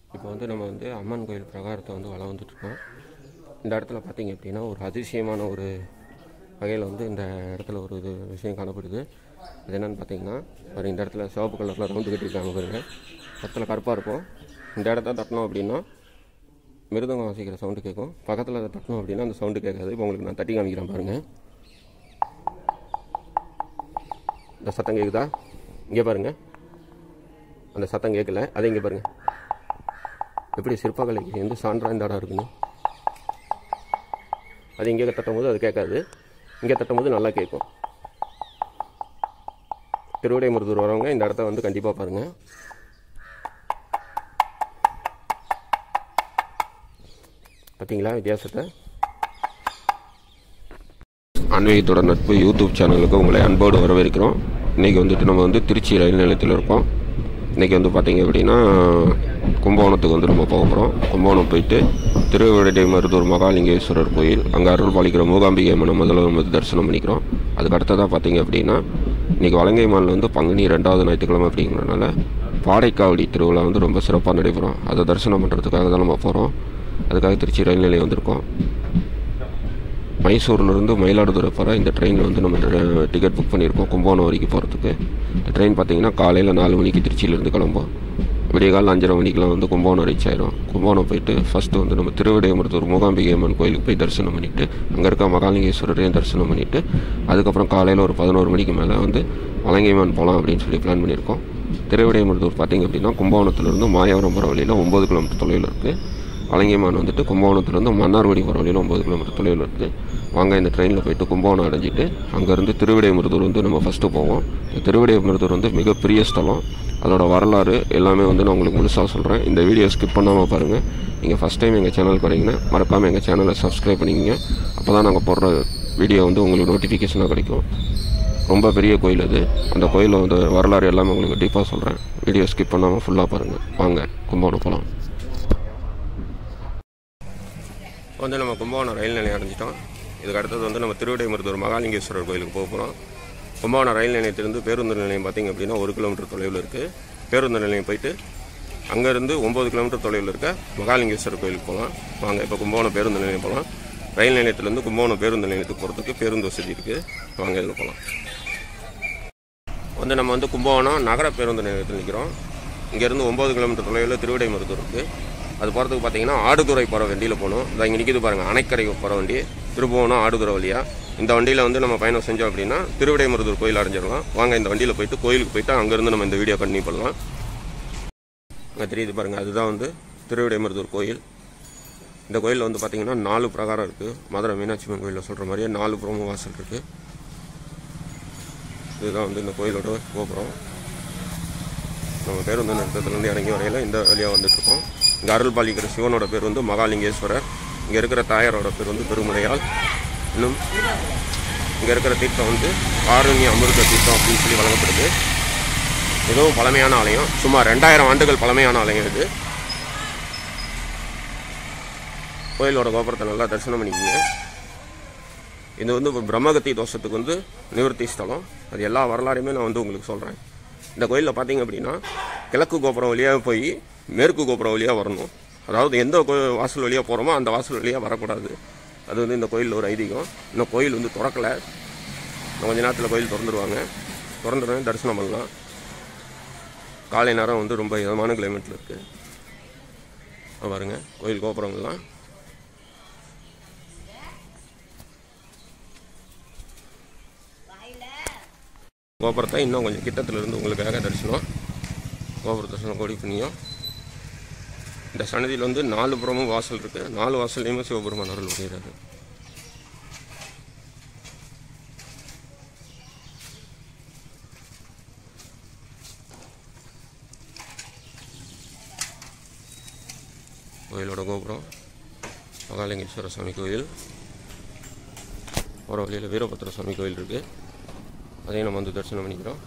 இப்போ வந்து நம்ம வந்து அம்மன் கோயில் பிரகாரத்தை வந்து வளம் வந்துட்டுருக்கோம் இந்த இடத்துல பார்த்தீங்க அப்படின்னா ஒரு அதிசயமான ஒரு வகையில் வந்து இந்த இடத்துல ஒரு இது விஷயம் காணப்படுது அது என்னென்னு பார்த்தீங்கன்னா ஒரு இந்த இடத்துல சிவப்பு கலரில் ரவுண்டு கட்டியிருக்காங்க பாருங்க இடத்துல கருப்பாக இருக்கும் இந்த இடத்த தட்டணும் அப்படின்னா மிருதங்கம் வாசிக்கிற சவுண்டு கேட்கும் பக்கத்தில் அதை தட்டணும் அப்படின்னா அந்த சவுண்டு கேட்காது இப்போ உங்களுக்கு நான் தட்டி காமிக்கிறேன் பாருங்கள் இந்த சத்தம் கேட்குதா இங்கே பாருங்கள் அந்த சத்தம் கேட்கல அதை இங்கே பாருங்கள் எப்படி சிற்பக்கலைக்கு வந்து சான்றா இந்த இடம் இருக்குன்னு அது இங்கே தட்டும்போது அது கேட்காது இங்கே தட்டும்போது நல்லா கேட்கும் திருவிடைமுருதூர் வரவங்க இந்த இடத்த வந்து கண்டிப்பாக பாருங்கள் பார்த்தீங்களா வித்தியாசத்தை ஆன்மீகத்தோட நட்பு யூடியூப் சேனலுக்கு உங்களை அன்போடு வரவேற்கிறோம் இன்றைக்கி வந்துட்டு நம்ம வந்து திருச்சி ரயில் நிலையத்தில் இருக்கோம் இன்றைக்கி வந்து பார்த்தீங்க அப்படின்னா கும்பகோணத்துக்கு வந்து நம்ம போக போகிறோம் கும்பகோணம் போயிட்டு திருவிடை மருதூர் மகாலிங்கேஸ்வரர் கோயில் அங்கே அருள் பாலிக்கிற மூகாம்பிகை அம்மனை முதல்ல நம்ம வந்து தரிசனம் பண்ணிக்கிறோம் அதுக்கு அடுத்ததாக பார்த்தீங்க அப்படின்னா இன்றைக்கி வலங்கை மாலில் வந்து பங்குனி ரெண்டாவது ஞாயிற்றுக்கிழமை அப்படிங்கிறனால பாடைக்காவடி திருவிழா வந்து ரொம்ப சிறப்பாக நடைபெறும் அதை தரிசனம் பண்ணுறதுக்காக தான் நம்ம போகிறோம் அதுக்காக திருச்சி ரயில் நிலையம் வந்திருக்கோம் மைசூர்லேருந்து மயிலாடுதுறை போகிற இந்த ட்ரெயினில் வந்து நம்ம டிக்கெட் புக் பண்ணியிருக்கோம் கும்பகோணம் வரைக்கும் போகிறதுக்கு இந்த ட்ரெயின் பார்த்தீங்கன்னா காலையில் நாலு மணிக்கு திருச்சியிலேருந்து கிளம்பும் விடிய காலம் அஞ்சரை மணிக்கெலாம் வந்து கும்பகோணம் ரீச் ஆயிரும் கும்பகோணம் போயிட்டு ஃபஸ்ட்டு வந்து நம்ம திருவிடையமருத்தூர் மூகாம்பிகை அம்மன் கோயிலுக்கு போய் தரிசனம் பண்ணிவிட்டு அங்கே இருக்க மகாலிங்கேஸ்வரரையும் தரிசனம் பண்ணிவிட்டு அதுக்கப்புறம் காலையில் ஒரு பதினோரு மணிக்கு மேலே வந்து வலங்கைமான் போகலாம் அப்படின்னு சொல்லி பிளான் பண்ணியிருக்கோம் திருவிடையமருத்தூர் பார்த்திங்க அப்படின்னா கும்பகோணத்துலேருந்து மாயவரம் போகிற வழியில் ஒம்பது கிலோமீட்டர் தொலைவில் இருக்குது அலங்கியமான் வந்துட்டு கும்பகோணத்துலேருந்து மன்னார்குடி போகிற வழியில் ஒம்பது கிலோமீட்டர் தொலைவில் இருக்குது வாங்க இந்த ட்ரெயினில் போயிட்டு கும்பகோணம் அடைஞ்சிட்டு அங்கேருந்து திருவிடைமுருதூர் வந்து நம்ம ஃபஸ்ட்டு போவோம் இந்த திருவிடைமுருதூர் வந்து மிகப்பெரிய ஸ்தலம் அதோட வரலாறு எல்லாமே வந்து நான் உங்களுக்கு முழுசாக சொல்கிறேன் இந்த வீடியோ ஸ்கிப் பண்ணாமல் பாருங்கள் நீங்கள் ஃபஸ்ட் டைம் எங்கள் சேனலுக்கு வரீங்கன்னா மறக்காமல் எங்கள் சேனலை சப்ஸ்கிரைப் பண்ணிக்கங்க அப்போ தான் நாங்கள் போடுற வீடியோ வந்து உங்களுக்கு நோட்டிஃபிகேஷனாக கிடைக்கும் ரொம்ப பெரிய கோயில் அது அந்த கோயிலில் வந்து வரலாறு எல்லாமே உங்களுக்கு டீப்பாக சொல்கிறேன் வீடியோ ஸ்கிப் பண்ணாமல் ஃபுல்லாக பாருங்கள் வாங்க கும்பகோணம் போகலாம் வந்து நம்ம கும்பகோணம் ரயில் நிலையம் அடைஞ்சிட்டோம் இதுக்கு அடுத்தது வந்து நம்ம திருவிடைமருதூர் மகாலிங்கேஸ்வரர் கோயிலுக்கு போக போகிறோம் கும்பகோணம் ரயில் நிலையத்திலிருந்து பேருந்து நிலையம் பார்த்திங்க அப்படின்னா ஒரு கிலோமீட்டர் தொலைவில் இருக்குது பேருந்து நிலையம் போயிட்டு அங்கேருந்து ஒம்பது கிலோமீட்டர் தொலைவில் இருக்க மகாலிங்கேஸ்வரர் கோயிலுக்கு போகலாம் வாங்க இப்போ கும்பகோணம் பேருந்து நிலையம் போகலாம் ரயில் நிலையத்திலேருந்து கும்பகோணம் பேருந்து நிலையத்துக்கு போகிறதுக்கு பேருந்து வசதி இருக்குது வாங்க இதில் போகலாம் வந்து நம்ம வந்து கும்பகோணம் நகர பேருந்து நிலையத்தில் நிற்கிறோம் இங்கேருந்து ஒம்பது கிலோமீட்டர் தொலைவில் திருவிடைமருதூர் இருக்குது அது போகிறதுக்கு பார்த்தீங்கன்னா ஆடுதுறை போகிற வண்டியில் போகணும் இதை இங்கே நிற்கிது பாருங்கள் அணைக்கரை போகிற வண்டி திருப்புவனம் ஆடுதுறை வழியாக இந்த வண்டியில் வந்து நம்ம பயணம் செஞ்சோம் அப்படின்னா திருவிடைமருதூர் கோயில் அடைஞ்சிடலாம் வாங்க இந்த வண்டியில் போயிட்டு கோயிலுக்கு போயிட்டு அங்கேருந்து நம்ம இந்த வீடியோ கண்டினியூ பண்ணலாம் அங்கே தெரியுது பாருங்கள் அதுதான் வந்து திருவிடைமருதூர் கோயில் இந்த கோயிலில் வந்து பார்த்தீங்கன்னா நாலு பிரகாரம் இருக்குது மதுரை மீனாட்சி அம்மன் கோயிலில் சொல்கிற மாதிரியே நாலு புறமும் வாசல் இருக்குது இதுதான் வந்து இந்த கோயிலோட கோபுரம் நம்ம பேருந்து நிறுத்தத்துலேருந்து இறங்கி வரையில் இந்த வழியாக வந்துட்டுருக்கோம் இங்கே அருள் பாலிக்கிற சிவனோட பேர் வந்து மகாலிங்கேஸ்வரர் இங்கே இருக்கிற தாயாரோட பேர் வந்து பெருமுடையால் இன்னும் இங்கே இருக்கிற தீர்த்தம் வந்து காருண்ய அமிர்த தீர்த்தம் அப்படின்னு சொல்லி வழங்கப்படுது மிகவும் பழமையான ஆலயம் சுமார் ரெண்டாயிரம் ஆண்டுகள் பழமையான ஆலயம் இது கோயிலோட கோபுரத்தை நல்லா தரிசனம் பண்ணிக்கிங்க இது வந்து இப்போ பிரம்மகத்தி தோஷத்துக்கு வந்து நிவர்த்தி ஸ்தலம் அது எல்லா வரலாறையுமே நான் வந்து உங்களுக்கு சொல்கிறேன் இந்த கோயிலில் பார்த்தீங்க அப்படின்னா கிழக்கு கோபுரம் வழியாக போய் மேற்கு கோபுரம் வழியாக வரணும் அதாவது எந்த கோ வாசல் வழியாக போகிறோமோ அந்த வாசல் வழியாக வரக்கூடாது அது வந்து இந்த கோயிலில் ஒரு ஐதீகம் இன்னும் கோயில் வந்து திறக்கலை இன்னும் கொஞ்ச நேரத்தில் கோயில் திறந்துருவாங்க திறந்துடுவேன் தரிசனம் பண்ணலாம் காலை நேரம் வந்து ரொம்ப இதமான கிளைமேட்டில் இருக்குது பாருங்க கோயில் கோபுரங்கள்லாம் கோபுரத்தை இன்னும் கொஞ்சம் கிட்டத்தில் இருந்து உங்களுக்காக தரிசனம் கோபுர தரிசனம் கோடி புண்ணியம் இந்த சன்னதியில் வந்து நாலு புறமும் வாசல் இருக்குது நாலு வாசல்லையுமே சிவபெருமான் அருள் புரிகிறாரு கோயிலோட கோபுரம் மகாலிங்கேஸ்வர சுவாமி கோயில் போகிற வழியில் வீரபத்திர சுவாமி கோயில் இருக்குது அதையும் நம்ம வந்து தரிசனம் பண்ணிக்கிறோம்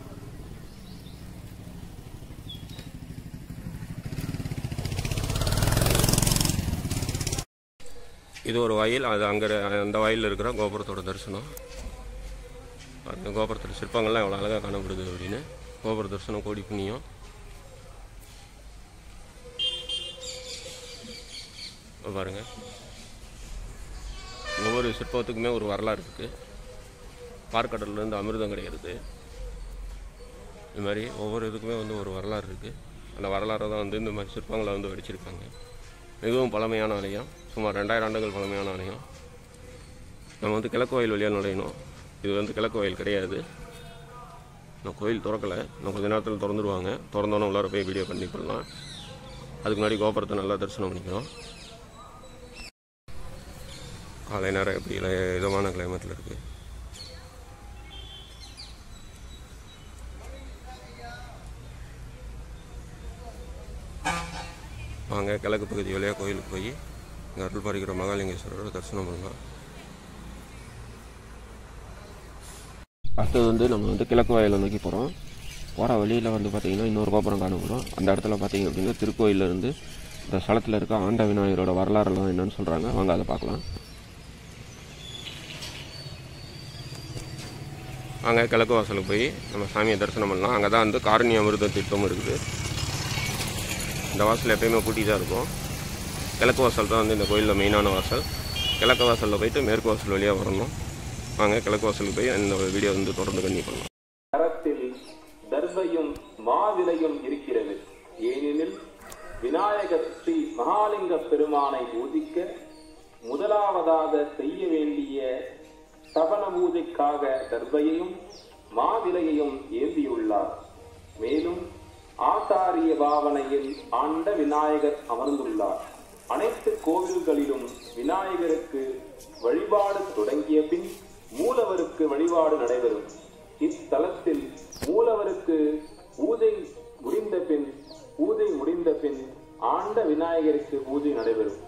இது ஒரு வாயில் அது அங்கே அந்த வாயிலில் இருக்கிற கோபுரத்தோட தரிசனம் பாருங்க கோபுரத்தில் சிற்பங்கள்லாம் எவ்வளோ அழகாக காணப்படுது அப்படின்னு கோபுர தரிசனம் கோடி புண்ணியம் இப்ப பாருங்க ஒவ்வொரு சிற்பத்துக்குமே ஒரு வரலாறு இருக்குது பார்க்கடல்லேருந்து அமிர்தம் கிடைக்கிறது இது மாதிரி ஒவ்வொரு இதுக்குமே வந்து ஒரு வரலாறு இருக்குது அந்த வரலாறை தான் வந்து இந்த மாதிரி சிற்பங்களை வந்து வடிச்சிருக்காங்க மிகவும் பழமையான ஆலயம் சுமார் ரெண்டாயிரம் ஆண்டுகள் பழமையான ஆலயம் நம்ம வந்து கிழக்கு கோயில் வழியாக நுழையணும் இது வந்து கிழக்கு கோயில் கிடையாது நான் கோயில் திறக்கலை இன்னும் கொஞ்ச நேரத்தில் திறந்துருவாங்க திறந்தோன்னே உள்ளார போய் வீடியோ பண்ணி பண்ணலாம் அதுக்கு முன்னாடி கோபுரத்தை நல்லா தரிசனம் பண்ணிக்கிறோம் காலை நேரம் எப்படி இல்லை இதமான கிளைமேட்டில் இருக்குது வாங்க கிழக்கு பகுதி வழியாக கோயிலுக்கு போய் இங்கே அருள் பாரிக்கிற மகாலிங்கேஸ்வரரோட தரிசனம் பண்ணலாம் அடுத்தது வந்து நம்ம வந்து கிழக்கு வாயிலை நோக்கி போகிறோம் போகிற வழியில் வந்து பார்த்திங்கன்னா இன்னொரு கோபுரம் காணப்படும் அந்த இடத்துல பார்த்தீங்க அப்படின்னா திருக்கோயில்ல இருந்து இந்த ஸ்தலத்தில் இருக்க ஆண்ட விநாயகரோட வரலாறுலாம் என்னன்னு சொல்கிறாங்க வாங்க அதை பார்க்கலாம் அங்கே கிழக்கு வாசலுக்கு போய் நம்ம சாமியை தரிசனம் பண்ணலாம் அங்கே தான் வந்து காரணி அமிர்த திட்டம் இருக்குது இந்த வாசல் எப்பயுமே பூட்டி தான் இருக்கும் கிழக்கு வாசல் தான் வந்து இந்த கோயிலில் மெயினான வாசல் கிழக்கு வாசலில் போயிட்டு மேற்கு வாசல் வழியாக வரணும் வாங்க கிழக்கு வாசலுக்கு போய் இந்த வீடியோ வந்து தொடர்ந்து கண்ணி பண்ணலாம் கரத்தில் தர்பையும் மாவிலையும் இருக்கிறது ஏனெனில் விநாயகர் ஸ்ரீ மகாலிங்க பெருமானை பூஜிக்க முதலாவதாக செய்ய வேண்டிய சபன பூஜைக்காக தர்பையையும் மாவிலையையும் ஏந்தியுள்ளார் மேலும் ஆசாரிய பாவனையில் ஆண்ட விநாயகர் அமர்ந்துள்ளார் அனைத்து கோவில்களிலும் விநாயகருக்கு வழிபாடு தொடங்கிய பின் மூலவருக்கு வழிபாடு நடைபெறும் இத்தலத்தில் மூலவருக்கு பூஜை முடிந்த பின் பூஜை முடிந்த பின் ஆண்ட விநாயகருக்கு பூஜை நடைபெறும்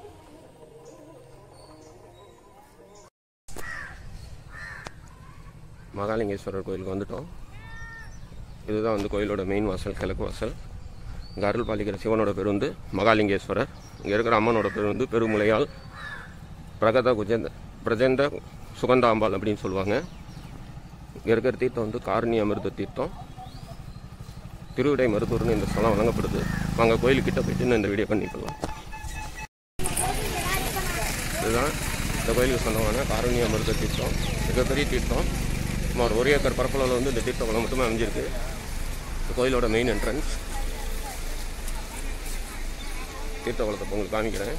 மகாலிங்கேஸ்வரர் கோயிலுக்கு வந்துட்டோம் இதுதான் வந்து கோயிலோட மெயின் வாசல் கிழக்கு வாசல் இங்கே அருள் பாலிக்கிற சிவனோட பேர் வந்து மகாலிங்கேஸ்வரர் இங்கே இருக்கிற அம்மனோட பேர் வந்து பெருமுலையால் பிரகத குஜேந்த பிரஜேந்த சுகந்தாம்பாள் அப்படின்னு சொல்லுவாங்க இங்கே இருக்கிற தீர்த்தம் வந்து காரணி அமிர்த தீர்த்தம் திருவிடை மருத்துவர்னு இந்த ஸ்தலம் வழங்கப்படுது வாங்க கோயிலுக்கிட்ட போயிட்டு இன்னும் இந்த வீடியோ பண்ணிக்கலாம் இதுதான் இந்த கோயிலுக்கு சொந்தமான காரணி அமிர்த தீர்த்தம் மிகப்பெரிய தீர்த்தம் சுமார் ஒரு ஏக்கர் பரப்பளவில் வந்து இந்த தீர்த்த குளம் மட்டுமே அமைஞ்சிருக்கு இந்த கோயிலோட மெயின் என்ட்ரன்ஸ் தீர்த்த குளத்தை இப்ப உங்களுக்கு காமிக்கிறேன்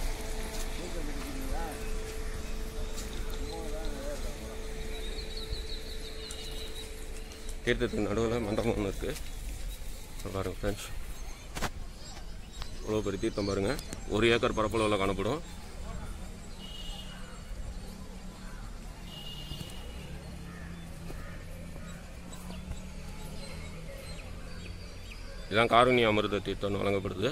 தீர்த்தத்துக்கு நடுவில் மண்டபம் ஒன்று இருக்குது பாருங்க ஃப்ரெண்ட்ஸ் இவ்வளோ பெரிய தீர்த்தம் பாருங்கள் ஒரு ஏக்கர் பரப்பளவில் காணப்படும் இதுதான் காருண்ய அமிர்த தீர்த்தம்னு வழங்கப்படுது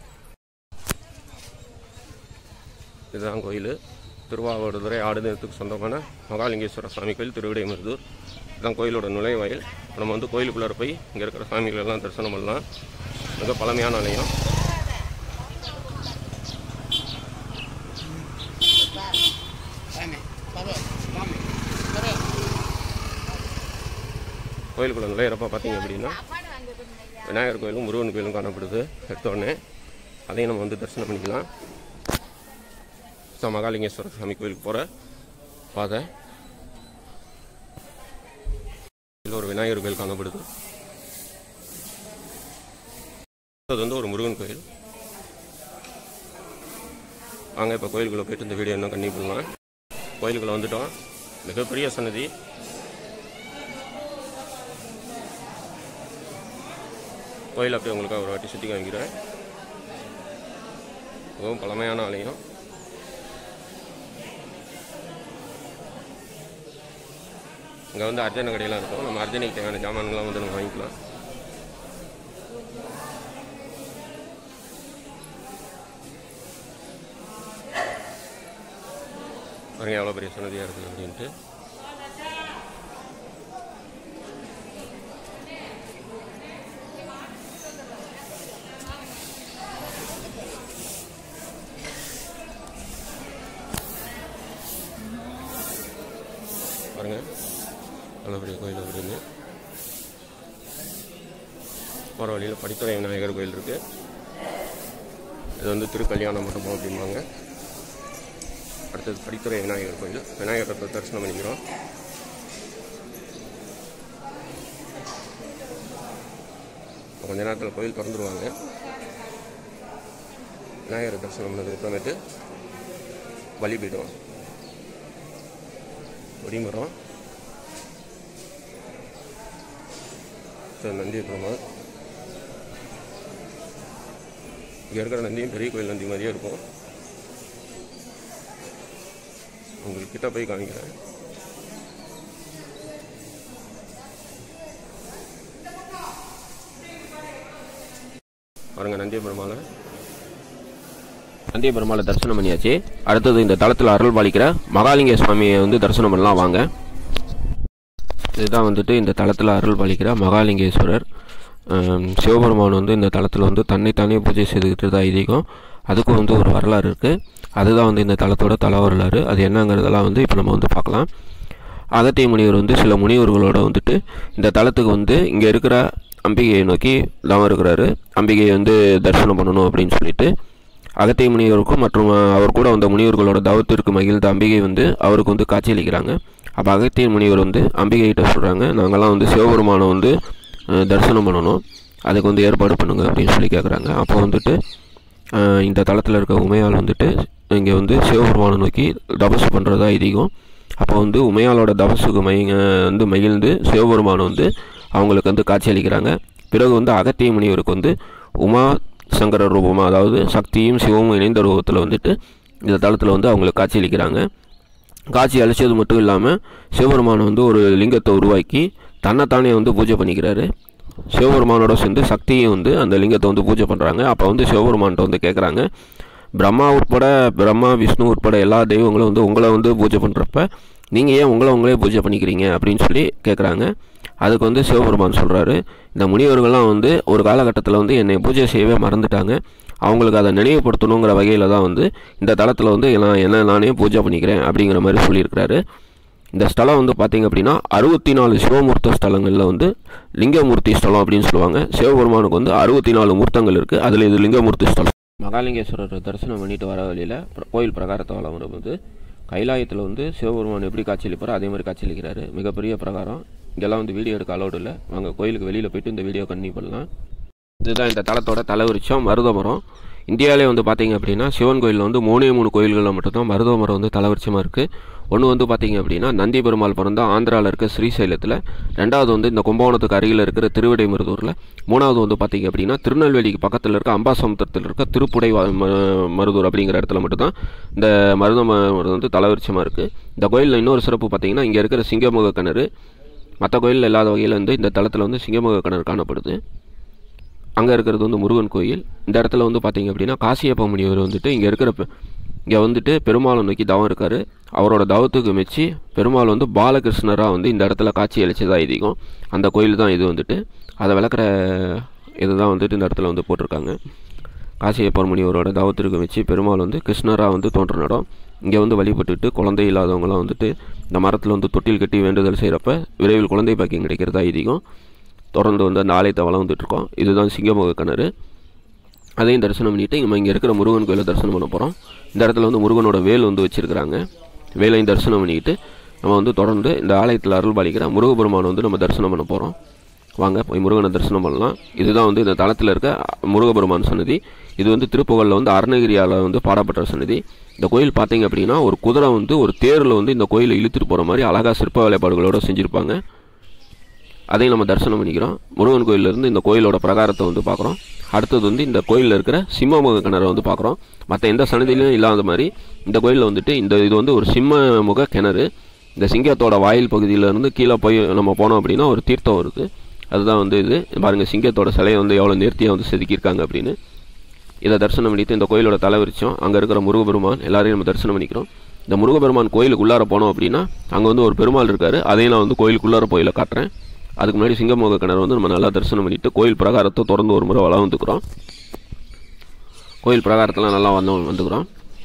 இதுதான் கோயில் திருவாவடுதுறை ஆடுதத்துக்கு சொந்தமான மகாலிங்கேஸ்வர சாமி கோயில் திருவிடைமருதூர் இதுதான் கோயிலோட நுழைவாயில் நம்ம வந்து கோயிலுக்குள்ளார போய் இங்கே இருக்கிற சாமிகள் எல்லாம் தரிசனம் பண்ணலாம் மிக பழமையான ஆலயம் கோயிலுக்குள்ள நுழையிறப்ப பார்த்தீங்க அப்படின்னா விநாயகர் கோயிலும் முருகன் கோயிலும் காணப்படுது எடுத்த உடனே அதையும் நம்ம வந்து தரிசனம் பண்ணிக்கலாம் ஸோ மகாலிங்கேஸ்வரர் சாமி கோயிலுக்கு போகிற பாதை இதில் ஒரு விநாயகர் கோயில் காணப்படுது அது வந்து ஒரு முருகன் கோயில் வாங்க இப்போ கோயிலுக்குள்ளே போயிட்டு இந்த வீடியோ இன்னும் கண்ணி பண்ணலாம் கோயிலுக்குள்ளே வந்துட்டோம் மிகப்பெரிய சன்னதி கோயில் அப்படியே உங்களுக்கு ஒரு வாட்டி சுற்றி காமிக்கிறேன் மிகவும் பழமையான ஆலயம் இங்கே வந்து அர்ஜன கடையெல்லாம் இருக்கும் நம்ம அர்ஜனைக்கு தேவையான ஜாமான்கள்லாம் வந்து நம்ம வாங்கிக்கலாம் பாருங்க எவ்வளோ பெரிய சன்னதியாக இருக்குது அப்படின்ட்டு பாருங்க எவ்வளோ பெரிய கோயில் அப்படின்னு போகிற வழியில் படித்துறை விநாயகர் கோயில் இருக்குது இது வந்து திருக்கல்யாண மண்டபம் அப்படிம்பாங்க அடுத்தது படித்துறை விநாயகர் கோயில் விநாயகரை தரிசனம் பண்ணிக்கிறோம் கொஞ்ச நேரத்தில் கோயில் திறந்துருவாங்க விநாயகர் தரிசனம் பண்ணதுக்கு அப்புறமேட்டு பலிபீடம் கொடிமரம் சரி, நந்தி பெருமாள் இங்கே இருக்கிற நந்தியும் பெரிய கோயில் நந்தி மாதிரியே இருக்கும் உங்களுக்கு கிட்ட போய் காமிக்கிறேன் பாருங்க நந்திய பெருமாளை நந்திய பெருமாளை தரிசனம் பண்ணியாச்சு அடுத்தது இந்த தளத்தில் அருள் பாலிக்கிற மகாலிங்க சுவாமியை வந்து தரிசனம் பண்ணலாம் வாங்க இதுதான் வந்துட்டு இந்த தளத்தில் அருள் பாலிக்கிற மகாலிங்கேஸ்வரர் ஆம், சிவபெருமான் வந்து இந்த தளத்தில் வந்து தன்னைத்தானே பூஜை செய்துக்கிட்டு தான் ஐதீகம் அதுக்கும் வந்து ஒரு வரலாறு இருக்குது அதுதான் வந்து இந்த தளத்தோட தல வரலாறு அது என்னங்கிறதெல்லாம் வந்து இப்போ நம்ம வந்து பார்க்கலாம் அகத்திய முனிவர் வந்து சில முனிவர்களோட வந்துட்டு இந்த தலத்துக்கு வந்து இங்கே இருக்கிற அம்பிகையை நோக்கி தவம் இருக்கிறாரு அம்பிகையை வந்து தரிசனம் பண்ணணும் அப்படின்னு சொல்லிட்டு அகத்திய முனிவருக்கும் மற்றும் அஹ், அவர் கூட வந்த முனிவர்களோட தவத்திற்கு மகிழ்ந்த அம்பிகை வந்து அவருக்கு வந்து காட்சியளிக்கிறாங்க அப்போ அகத்திய முனிவர் வந்து அம்பிகைகிட்ட சொல்கிறாங்க நாங்கள்லாம் வந்து சிவபெருமானை வந்து அஹ், தரிசனம் பண்ணணும் அதுக்கு வந்து ஏற்பாடு பண்ணுங்க அப்படின்னு சொல்லி கேட்குறாங்க அப்போ வந்துட்டு அஹ், இந்த தளத்தில் இருக்க உமையால் வந்துட்டு இங்கே வந்து சிவபெருமானை நோக்கி தபசு பண்ணுறதா ஐதீகம் அப்போ வந்து உமையாலோட தபசுக்கு மை வந்து மகிழ்ந்து சிவபெருமான் வந்து அவங்களுக்கு வந்து காட்சியளிக்கிறாங்க பிறகு வந்து அகத்திய முனிவருக்கு வந்து உமா சங்கர ரூபமாக அதாவது சக்தியும் சிவமும் இணைந்த ரூபத்தில் வந்துட்டு இந்த தளத்தில் வந்து அவங்களுக்கு காட்சியளிக்கிறாங்க காட்சி அளித்தது மட்டும் இல்லாமல் சிவபெருமான் வந்து ஒரு லிங்கத்தை உருவாக்கி தன்னைத்தானே வந்து பூஜை பண்ணிக்கிறாரு சிவபெருமானோட சேர்ந்து சக்தியும் வந்து அந்த லிங்கத்தை வந்து பூஜை பண்ணுறாங்க அப்போ வந்து சிவபெருமான்கிட்ட வந்து கேட்குறாங்க பிரம்மா உட்பட பிரம்மா விஷ்ணு உட்பட எல்லா தெய்வங்களும் வந்து உங்களை வந்து பூஜை பண்ணுறப்ப நீங்கள் ஏன் உங்களை உங்களே பூஜை பண்ணிக்கிறீங்க அப்படின்னு சொல்லி கேட்குறாங்க அதுக்கு வந்து சிவபெருமான் சொல்கிறாரு இந்த முனிவர்கள்லாம் வந்து ஒரு காலகட்டத்தில் வந்து என்னை பூஜை செய்யவே மறந்துட்டாங்க அவங்களுக்கு அதை நினைவுபடுத்தணுங்கிற வகையில் தான் வந்து இந்த தளத்தில் வந்து நான் என்ன நானே பூஜை பண்ணிக்கிறேன் அப்படிங்கிற மாதிரி சொல்லியிருக்கிறாரு இந்த ஸ்தலம் வந்து பார்த்தீங்க அப்படின்னா அறுபத்தி நாலு சிவமூர்த்த ஸ்தலங்களில் வந்து லிங்கமூர்த்தி ஸ்தலம் அப்படின்னு சொல்லுவாங்க சிவபெருமானுக்கு வந்து அறுபத்தி நாலு மூர்த்தங்கள் இருக்குது அதில் இது லிங்கமூர்த்தி ஸ்தலம் மகாலிங்கேஸ்வரர் தரிசனம் பண்ணிட்டு வர வழியில் கோயில் பிரகாரத்தை வளம் வரும்போது கைலாயத்தில் வந்து சிவபெருமான் எப்படி காட்சியளிப்பாரோ அதே மாதிரி காட்சியளிக்கிறாரு மிகப்பெரிய பிரகாரம் இங்கெல்லாம் வந்து வீடியோ எடுக்க அலௌடு இல்லை வாங்க கோயிலுக்கு வெளியில் போயிட்டு இந்த வீடியோ கண்டினியூ பண்ணலாம் இதுதான் இந்த தலத்தோட தலைவிருச்சம் மருத மரம் இந்தியாவிலே வந்து பார்த்தீங்க அப்படின்னா சிவன் கோயிலில் வந்து மூணே மூணு கோயில்களில் மட்டும்தான் மருத மரம் வந்து தலைவிருச்சமாக இருக்குது ஒன்று வந்து பார்த்தீங்க அப்படின்னா நந்தி பெருமாள் பிறந்த ஆந்திராவில் இருக்க ஸ்ரீசைலத்தில் ரெண்டாவது வந்து இந்த கும்பகோணத்துக்கு அருகில் இருக்கிற திருவிடைமருதூரில் மூணாவது வந்து பார்த்தீங்க அப்படின்னா திருநெல்வேலிக்கு பக்கத்தில் இருக்க அம்பாசமுத்திரத்தில் இருக்க திருப்புடை வ- ம- மருதூர் அப்படிங்கிற இடத்துல மட்டும்தான் இந்த மருத மரம் வந்து தலைவிருச்சமாக இருக்குது இந்த கோயிலில் இன்னொரு சிறப்பு பார்த்தீங்கன்னா இங்கே இருக்கிற சிங்கமுக கிணறு மற்ற கோயிலில் இல்லாத வகையில் வந்து இந்த தளத்தில் வந்து சிங்கமுக கிணறு காணப்படுது அங்கே இருக்கிறது வந்து முருகன் கோயில் இந்த இடத்துல வந்து பார்த்தீங்க அப்படின்னா காசியப்ப முனிவர் வந்துட்டு இங்கே இருக்கிற இங்கே வந்துட்டு பெருமாளை நோக்கி தவம் இருக்கார் அவரோட தவத்துக்கு மெச்சி பெருமாள் வந்து பாலகிருஷ்ணராக வந்து இந்த இடத்துல காட்சி அளிச்சதா ஐதீகம் அந்த கோயில் தான் இது வந்துட்டு அதை விளக்குற இதுதான் வந்துட்டு இந்த இடத்துல வந்து போட்டிருக்காங்க காசியப்பர் முனிவரோட தவத்திற்கு வச்சு பெருமாள் வந்து கிருஷ்ணராக வந்து தோன்ற இடம் இங்கே வந்து வழிபட்டுட்டு குழந்தை இல்லாதவங்களாம் வந்துட்டு இந்த மரத்தில் வந்து தொட்டில் கட்டி வேண்டுதல் செய்கிறப்ப விரைவில் குழந்தை பாக்கியம் கிடைக்கிறதா ஐதீகம் தொடர்ந்து வந்து அந்த ஆலயத்தை வளர்ந்துட்டு இருக்கோம் இதுதான் சிங்கமுக கிணறு அதையும் தரிசனம் பண்ணிட்டு நம்ம இங்கே இருக்கிற முருகன் கோயிலை தரிசனம் பண்ண போகிறோம் இந்த இடத்துல வந்து முருகனோட வேல் வந்து வச்சுருக்கிறாங்க வேலையும் தரிசனம் பண்ணிக்கிட்டு நம்ம வந்து தொடர்ந்து இந்த ஆலயத்தில் அருள் பாலிக்கிற முருகபெருமானை வந்து நம்ம தரிசனம் பண்ண போகிறோம் வாங்க போய் முருகனை தரிசனம் பண்ணலாம் இதுதான் வந்து இந்த தளத்தில் இருக்க முருகபெருமான் சன்னதி இது வந்து திருப்புகழில் வந்து அருணகிரியால் வந்து பாடப்பட்ட சன்னதி இந்த கோயில் பார்த்தீங்க அப்படின்னா ஒரு குதிரை வந்து ஒரு தேரில் வந்து இந்த கோயிலை இழுத்துட்டு போகிற மாதிரி அழகாக சிற்ப வேலைப்பாடுகளோடு செஞ்சுருப்பாங்க அதையும் நம்ம தரிசனம் பண்ணிக்கிறோம் முருகன் கோயிலிருந்து இந்த கோயிலோட பிரகாரத்தை வந்து பார்க்குறோம் அடுத்தது வந்து இந்த கோயிலில் இருக்கிற சிம்மமுக கிணறை வந்து பார்க்குறோம் மற்ற எந்த சன்னதியிலையும் இல்லாத மாதிரி இந்த கோயிலில் வந்துட்டு இந்த இது வந்து ஒரு சிம்மமுக கிணறு இந்த சிங்கத்தோட வாயில் பகுதியிலேருந்து கீழே போய் நம்ம போனோம் அப்படின்னா ஒரு தீர்த்தம் வருது அதுதான் வந்து இது பாருங்கள் சிங்கத்தோட சிலையை வந்து எவ்வளோ நேர்த்தியாக வந்து செதுக்கியிருக்காங்க அப்படின்னு இதை தரிசனம் பண்ணிட்டு இந்த கோயிலோட தலைவிரிச்சோம் அங்கே இருக்கிற முருகபெருமான் எல்லாரையும் நம்ம தரிசனம் பண்ணிக்கிறோம் இந்த முருகபெருமான் கோயிலுக்கு உள்ளார போனோம் அப்படின்னா அங்கே வந்து ஒரு பெருமாள் இருக்காரு அதையும் நான் வந்து கோயிலுக்குள்ளார போயில காட்டுறேன் அதுக்கு முன்னாடி சிங்கமுக கிணறு வந்து நம்ம நல்லா தரிசனம் பண்ணிட்டு கோயில் பிரகாரத்தை தொடர்ந்து ஒரு முறை வளம் வந்துக்கிறோம் கோயில் பிரகாரத்தெல்லாம் நல்லா வந்து வந்துக்கிறோம்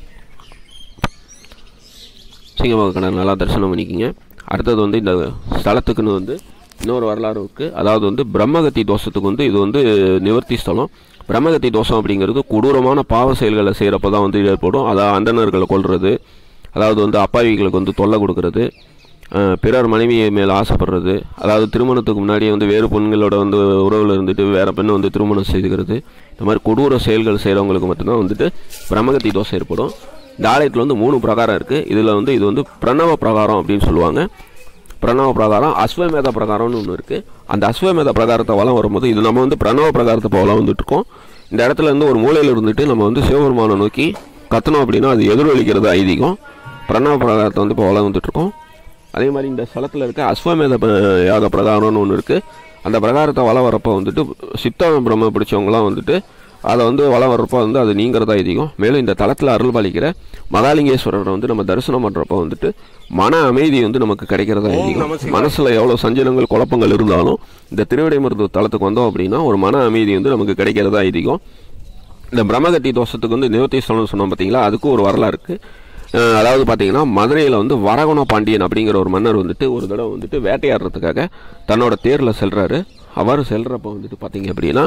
சிங்கமுக கிணறு நல்லா தரிசனம் பண்ணிக்கிங்க அடுத்தது வந்து இந்த ஸ்தலத்துக்குன்னு வந்து இன்னொரு வரலாறு இருக்குது அதாவது வந்து பிரம்மகத்தி தோஷத்துக்கு வந்து இது வந்து நிவர்த்தி ஸ்தலம் பிரம்மகத்தி தோஷம் அப்படிங்கிறது கொடூரமான பாவ செயல்களை செய்கிறப்ப தான் வந்து ஏற்படும் அதாவது அந்தணர்களை கொல்றது அதாவது வந்து அப்பாவிகளுக்கு வந்து தொல்லை கொடுக்கறது அஹ், பிறர் மனைவி மேல் ஆசைப்படுறது அதாவது திருமணத்துக்கு முன்னாடியே வந்து வேறு பெண்களோட வந்து உறவில் இருந்துட்டு வேறு பெண்ணை வந்து திருமணம் செய்துக்கிறது இந்த மாதிரி கொடூர செயல்கள் செய்கிறவங்களுக்கு மட்டும்தான் வந்துட்டு பிரம்மகத்தி தோசை ஏற்படும் இந்த ஆலயத்தில் வந்து மூணு பிரகாரம் இருக்குது இதில் வந்து இது வந்து பிரணவ பிரகாரம் அப்படின்னு சொல்லுவாங்க பிரணவ பிரகாரம் அஸ்வமேத பிரகாரம்னு ஒன்று இருக்குது அந்த அஸ்வமேத பிரகாரத்தை வளம் வரும்போது இது நம்ம வந்து பிரணவ பிரகாரத்தை இப்போ வளம் வந்துட்டு இருக்கோம் இந்த இடத்துல இருந்து ஒரு மூலையில் இருந்துட்டு நம்ம வந்து சிவபெருமானை நோக்கி கத்தணும் அப்படின்னா அது எதிரொலிக்கிறது ஐதீகம் பிரணவ பிரகாரத்தை வந்து இப்போ வளம் வந்துட்டு இருக்கோம் அதே மாதிரி இந்த ஸ்தலத்தில் இருக்க அஸ்வமேத ப- யாக பிரகாரம்னு ஒன்று இருக்குது அந்த பிரகாரத்தை வளம் வரப்போ வந்துட்டு சித்த பிரம்ம பிடிச்சவங்களாம் வந்துட்டு அதை வந்து வளம் வர்றப்போ வந்து அது நீங்கிறதா ஐதீகம் மேலும் இந்த தலத்தில் அருள் பாலிக்கிற மகாலிங்கேஸ்வரரை வந்து நம்ம தரிசனம் பண்ணுறப்போ வந்துட்டு மன அமைதி வந்து நமக்கு கிடைக்கிறதா ஐதீகம் மனசில் எவ்வளோ சஞ்சலங்கள் குழப்பங்கள் இருந்தாலும் இந்த திருவிடைமருத்துவ தலத்துக்கு வந்தோம் அப்படின்னா ஒரு மன அமைதி வந்து நமக்கு கிடைக்கிறதா ஐதீகம் இந்த பிரம்மகத்தி தோஷத்துக்கு வந்து நிவர்த்தி சொல்லணும்னு சொன்னோம் பார்த்தீங்களா அதுக்கும் ஒரு வரலாறு இருக்குது அஹ் அதாவது பார்த்தீங்கன்னா மதுரையில் வந்து வரகுண பாண்டியன் அப்படிங்கிற ஒரு மன்னர் வந்துட்டு ஒரு தடவை வந்துட்டு வேட்டையாடுறதுக்காக தன்னோட தேரில் செல்றாரு அவர் செல்றப்ப வந்துட்டு பார்த்தீங்க அப்படின்னா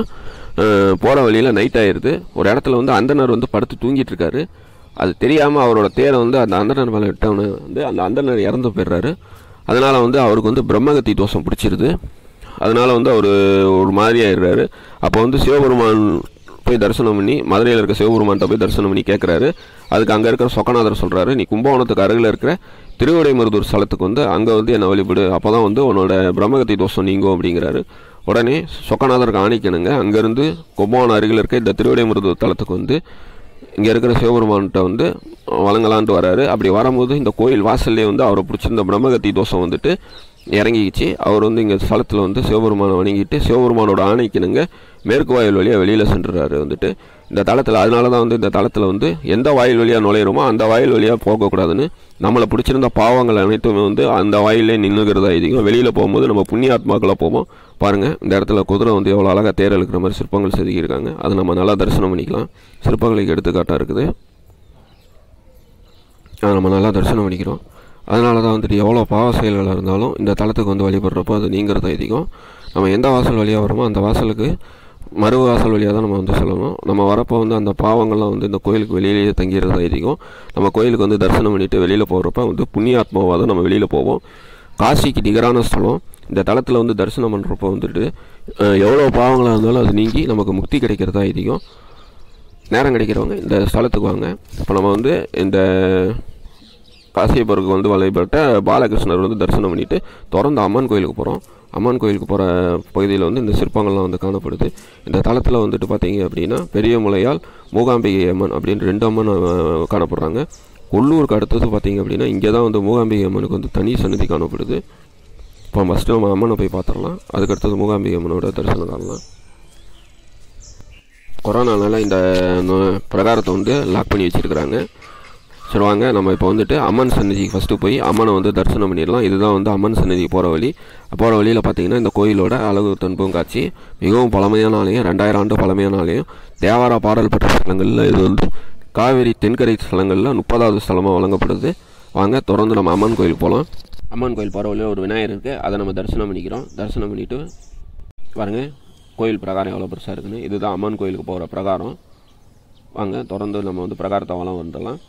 போகிற வழியில் நைட் ஆயிடுது ஒரு இடத்துல வந்து அந்தனர் வந்து படுத்து தூங்கிட்டு இருக்காரு அது தெரியாமல் அவரோட தேரை வந்து அந்த அந்தனர் மேலே விட்டவன வந்து அந்த அந்தனர் இறந்து போயிடுறாரு அதனால வந்து அவருக்கு வந்து பிரம்மகத்தி தோஷம் பிடிச்சிருது அதனால வந்து அவர் ஒரு மாதிரி ஆயிடுறாரு அப்போ வந்து சிவபெருமான் போய் தரிசனம் பண்ணி மதுரையில் இருக்க சிவபெருமான்கிட்ட போய் தரிசனம் பண்ணி கேட்குறாரு அதுக்கு அங்கே இருக்கிற சொக்கநாதர் சொல்கிறாரு நீ கும்பகோணத்துக்கு அருகில் இருக்கிற திருவிடைமருதூர் ஸ்தலத்துக்கு வந்து அங்கே வந்து என்னை வழிபடு அப்போ தான் வந்து உன்னோட பிரம்மகத்தி தோஷம் நீங்கும் அப்படிங்கிறாரு உடனே சொக்கநாதருக்கு ஆணிக்கணுங்க அங்கேருந்து கும்பகோணம் அருகில் இருக்க இந்த திருவிடைமருதூர் தலத்துக்கு வந்து இங்கே இருக்கிற சிவபெருமான்கிட்ட வந்து வழங்கலான்ட்டு வராரு அப்படி வரும்போது இந்த கோயில் வாசல்லே வந்து அவரை பிடிச்சிருந்த பிரம்மகத்தி தோஷம் வந்துட்டு இறங்கிக்கிச்சு அவர் வந்து இங்கே ஸ்தலத்தில் வந்து சிவபெருமானை வணங்கிட்டு சிவபெருமானோட ஆணைக்கினுங்க மேற்கு வாயில் வழியாக வெளியில் சென்றுறாரு வந்துட்டு இந்த தளத்தில் அதனால தான் வந்து இந்த தளத்தில் வந்து எந்த வாயில் வழியாக நுழையிறோமோ அந்த வாயில் வழியாக போகக்கூடாதுன்னு நம்மளை பிடிச்சிருந்த பாவங்கள் அனைத்துமே வந்து அந்த வாயிலே நின்றுகிறதா அதிகம் வெளியில் போகும்போது நம்ம புண்ணிய ஆத்மாக்களாக போவோம் பாருங்கள் இந்த இடத்துல குதிரை வந்து எவ்வளோ அழகாக தேர் இழுக்கிற மாதிரி சிற்பங்கள் செதுக்கியிருக்காங்க அதை நம்ம நல்லா தரிசனம் பண்ணிக்கலாம் சிற்பங்களுக்கு எடுத்துக்காட்டாக இருக்குது அதை நம்ம நல்லா தரிசனம் பண்ணிக்கிறோம் அதனால தான் வந்துட்டு எவ்வளோ பாவ செயல்கள் இருந்தாலும் இந்த தலத்துக்கு வந்து வழிபடுறப்போ அது நீங்கிறது அதிகம் நம்ம எந்த வாசல் வழியாக வரோமோ அந்த வாசலுக்கு மறு வாசல் வழியாக தான் நம்ம வந்து சொல்லணும் நம்ம வரப்போ வந்து அந்த பாவங்கள்லாம் வந்து இந்த கோயிலுக்கு வெளியிலேயே தங்கிடுறது அதிகம் நம்ம கோயிலுக்கு வந்து தரிசனம் பண்ணிட்டு வெளியில் போகிறப்ப வந்து புண்ணியாத்மாவாக தான் நம்ம வெளியில் போவோம் காசிக்கு நிகரான ஸ்தலம் இந்த தலத்தில் வந்து தரிசனம் பண்ணுறப்போ வந்துட்டு அஹ், எவ்வளோ பாவங்களாக இருந்தாலும் அது நீங்கி நமக்கு முக்தி கிடைக்கிறதா அதிகம் நேரம் கிடைக்கிறவங்க இந்த ஸ்தலத்துக்கு வாங்க இப்போ நம்ம வந்து இந்த காசியப்பருக்கு வந்து வழிபட்ட பாலகிருஷ்ணர் வந்து தரிசனம் பண்ணிட்டு தொடர்ந்து அம்மன் கோயிலுக்கு போகிறோம் அம்மன் கோயிலுக்கு போகிற பகுதியில் வந்து இந்த சிற்பங்கள்லாம் வந்து காணப்படுது இந்த தளத்தில் வந்துட்டு பார்த்தீங்க அப்படின்னா பெரிய முலையால் மூகாம்பிகை அம்மன் அப்படின்னு ரெண்டு அம்மன் அஹ், காணப்படுறாங்க கொல்லூருக்கு அடுத்தது பார்த்தீங்க அப்படின்னா இங்கே தான் வந்து மூகாம்பிகை அம்மனுக்கு வந்து தனி சன்னதி காணப்படுது இப்போ ஃபஸ்ட்டு நம்ம அம்மனை போய் பார்த்துடலாம் அதுக்கு அடுத்தது மூகாம்பிகை அம்மனோட தரிசனம் காணலாம் கொரோனானால இந்த நோ- பிரகாரத்தை வந்து லாக் பண்ணி வச்சுருக்கிறாங்க சரி வாங்க நம்ம இப்போ வந்துட்டு அம்மன் சன்னதிக்கு ஃபஸ்ட்டு போய் அம்மனை வந்து தரிசனம் பண்ணிடலாம் இதுதான் வந்து அம்மன் சன்னதிக்கு போகிற வழி போகிற வழியில் பார்த்தீங்கன்னா இந்த கோயிலோட அழகு தன்பும் காட்சி மிகவும் பழமையான ஆலயம் ரெண்டாயிரம் ஆண்டு பழமையான ஆலயம் தேவாரா பாடல் பெற்ற ஸ்தலங்களில் இது வந்து காவேரி தென்கரை ஸ்தலங்களில் முப்பதாவது ஸ்தலமாக வழங்கப்படுது வாங்க தொடர்ந்து நம்ம அம்மன் கோயில் போகலாம் அம்மன் கோயில் போகிற வழியில் ஒரு விநாயகர் இருக்குது அதை நம்ம தரிசனம் பண்ணிக்கிறோம் தரிசனம் பண்ணிவிட்டு பாருங்க கோயில் பிரகாரம் எவ்வளோ பெருசாக இருக்குன்னு இதுதான் அம்மன் கோயிலுக்கு போகிற பிரகாரம் வாங்க தொடர்ந்து நம்ம வந்து பிரகாரத்தை வளம் வந்துடலாம்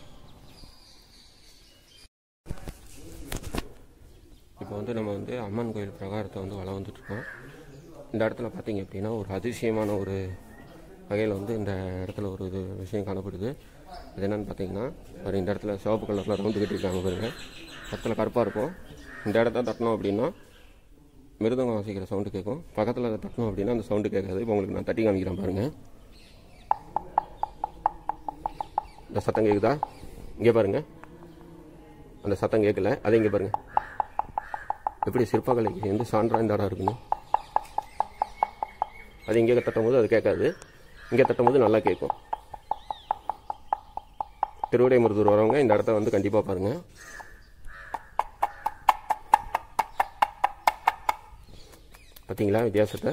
இப்போ வந்து நம்ம வந்து அம்மன் கோயில் பிரகாரத்தை வந்து வளம் வந்துட்டுருக்கோம் இந்த இடத்துல பார்த்தீங்க அப்படின்னா ஒரு அதிசயமான ஒரு வகையில் வந்து இந்த இடத்துல ஒரு இது விஷயம் காணப்படுது அது என்னன்னு பார்த்தீங்கன்னா ஒரு இந்த இடத்துல சிவப்பு கலரில் ரவுண்டு கட்டியிருக்காங்க பாருங்க பக்கத்தில் கருப்பாக இருக்கும் இந்த இடத்த தட்டணும் அப்படின்னா மிருதங்கம் வாசிக்கிற சவுண்டு கேட்கும் பக்கத்தில் அதை தட்டணும் அப்படின்னா அந்த சவுண்டு கேட்காது இப்போ உங்களுக்கு நான் தட்டி காமிக்கிறேன் பாருங்கள் இந்த சத்தம் கேட்குதா இங்கே பாருங்கள் அந்த சத்தம் கேட்கல அதை இங்கே பாருங்கள் எப்படி சிற்பக்கலைக்கு எந்த சான்றா இந்த இடம் இருக்குன்னு அது இங்கே தட்டும் போது அது கேட்காது இங்கே தட்டும் போது நல்லா கேட்கும் திருவிடைமருதூர் வரவங்க இந்த இடத்த வந்து கண்டிப்பாக பாருங்கள் பார்த்தீங்களா வித்தியாசத்தை